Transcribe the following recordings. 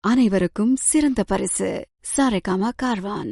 அனைவருக்கும் சிறந்த பரிசு சாரேகாமா கார்வான்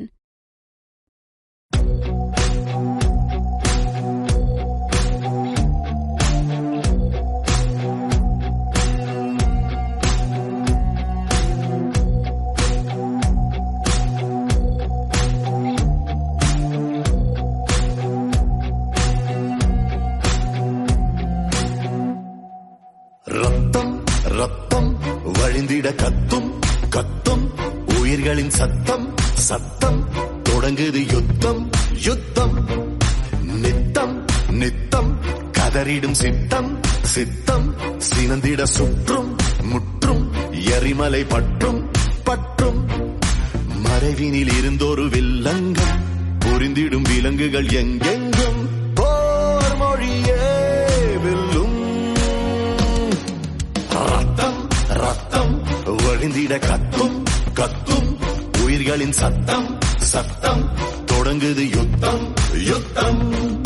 ரத்தம் ரத்தம் வழிந்திட கத்தும் கத்தும் உயிர்களின் சத்தம் சத்தம் தொடங்குது யுத்தம் யுத்தம் நித்தம் நித்தம் கதறிடும் சித்தம் சித்தம் சினந்திட சுற்றும் முற்றும் எரிமலை பற்றும் பற்றும் மறைவினில் இருந்தொரு வில்லங்கம் புரிந்திடும் விலங்குகள் எங்கெங்கும் போர் மொழியே வெல்லும் ரத்தம் ரத்தம் வழிந்திட கத்தும் கத்தும் உயிர்களின் சத்தம் சத்தம் தொடங்குது யுத்தம் யுத்தம்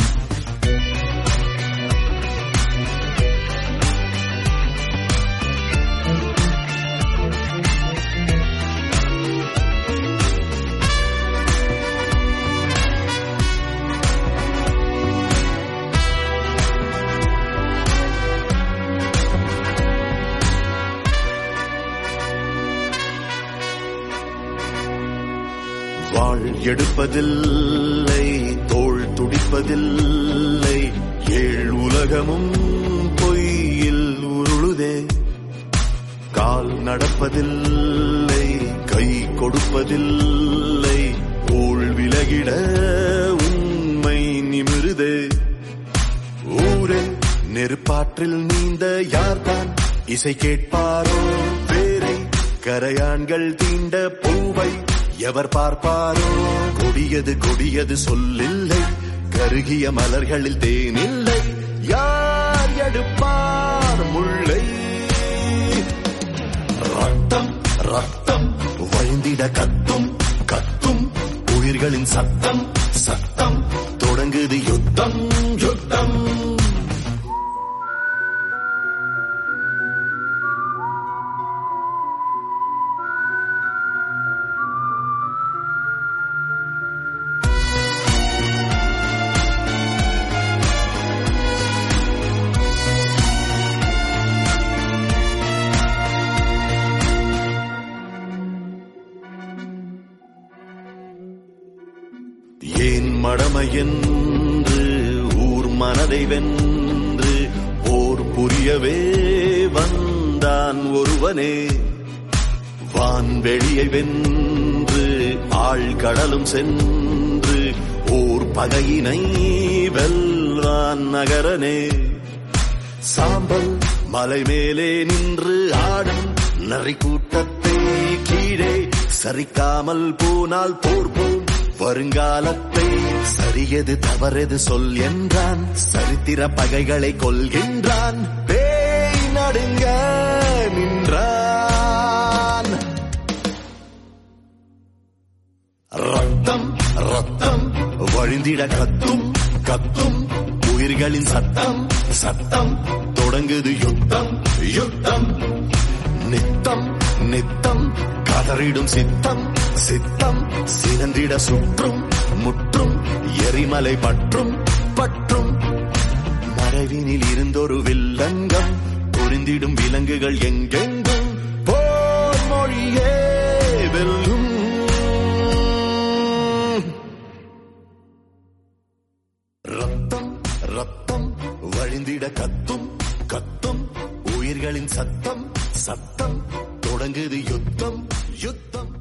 வாழ் எடுப்பதில்லை தோள் துடிப்பதில்லை ஏழ் உலகமும் பொய்யில் உருளுதே கால் நடப்பதில்லை கை கொடுப்பதில்லை ஊழ் விலகிட உண்மை நிமிருதே ஊரே நெருப்பாற்றில் நீந்த யார்தான் இசை கேட்பாரோ பேரை கரையான்கள் தீண்ட பூவை எவர் பார்ப்பாரோ கொடியது கொடியது சொல்லில்லை கருகிய மலர்களில் தேனில்லை யார் எடுப்பார் முல்லை ரத்தம் ரத்தம் வழிந்திட கத்தும் கத்தும் உயிர்களின் சத்தம் சத்தம் தொடங்குது யுத்தம் யுத்தம் ஏன் மடமை என்று ஊர் மனதை வென்று போர் புரியவே வந்தான் ஒருவனே வான்வெளியை வென்று ஆழ்கடலும் சென்று ஓர் பகையினை வெல்வான் நகரனே சாம்பல் மலை மேலே நின்று ஆடும் நரி கூட்டத்தை கீழே சரிக்காமல் போனால் போர் போம் வருங்காலத்தை சரியது தவறது சொல் என்றான் சரித்திர பகைகளை கொள்கின்றான் பேய் நடுங்க நின்றான் ரத்தம் ரத்தம் வழிந்திட கத்தும் கத்தும் உயிர்களின் சத்தம் சத்தம் தொடங்குது யுத்தம் யுத்தம் நித்தம் நித்தம் கதறிடும் சித்தம் சித்தம் சினந்திட சுற்றும் முற்றும் எரிமலை பற்றும் பற்றும் மறைவினில் இருந்தொரு வில்லங்கம் புரிந்திடும் விலங்குகள் எங்கெங்கும் போர் மொழியே வெல்லும் ரத்தம் ரத்தம் வழிந்திட கத்தும் கத்தும் உயிர்களின் சத்தம் சத்தம் தொடங்குது யுத்தம் யுத்தம்